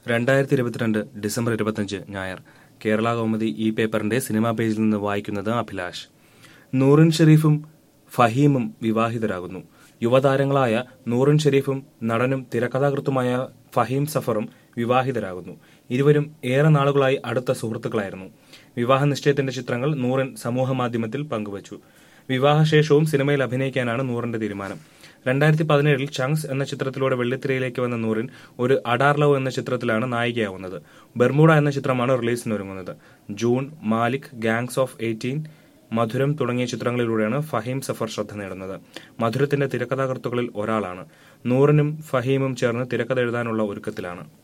രണ്ടായിരത്തി ഇരുപത്തിരണ്ട് ഡിസംബർ ഇരുപത്തഞ്ച് ഞായർ കേരള കൗമുദി ഈ പേപ്പറിന്റെ സിനിമാ പേജിൽ നിന്ന് വായിക്കുന്നത് അഭിലാഷ് നൂറിൻ ഷെരീഫും ഫഹീമും വിവാഹിതരാകുന്നു യുവതാരങ്ങളായ നൂറിൻ ഷെരീഫും നടനും തിരക്കഥാകൃത്തുമായ ഫഹീം സഫറും വിവാഹിതരാകുന്നു ഇരുവരും ഏറെ നാളുകളായി അടുത്ത സുഹൃത്തുക്കളായിരുന്നു വിവാഹ നിശ്ചയത്തിന്റെ ചിത്രങ്ങൾ നൂറിൻ സമൂഹ മാധ്യമത്തിൽ പങ്കുവച്ചു വിവാഹശേഷവും സിനിമയിൽ അഭിനയിക്കാനാണ് നൂറിന്റെ തീരുമാനം രണ്ടായിരത്തി പതിനേഴിൽ ചങ്സ് എന്ന ചിത്രത്തിലൂടെ വെള്ളിത്തിരയിലേക്ക് വന്ന നൂറിൻ ഒരു അഡാർ ലവ് എന്ന ചിത്രത്തിലാണ് നായികയാവുന്നത് ബെർമുഡ എന്ന ചിത്രമാണ് റിലീസിനൊരുങ്ങുന്നത് June Malik gangs of eighteen Madhuram തുടങ്ങിയ ചിത്രങ്ങളിലൂടെയാണ് ഫഹീം സഫർ ശ്രദ്ധ നേടുന്നത് മധുരത്തിന്റെ തിരക്കഥാകൃത്തുക്കളിൽ ഒരാളാണ് നൂറിനും ഫഹീമും ചേർന്ന് തിരക്കഥ എഴുതാനുള്ള ഒരുക്കത്തിലാണ്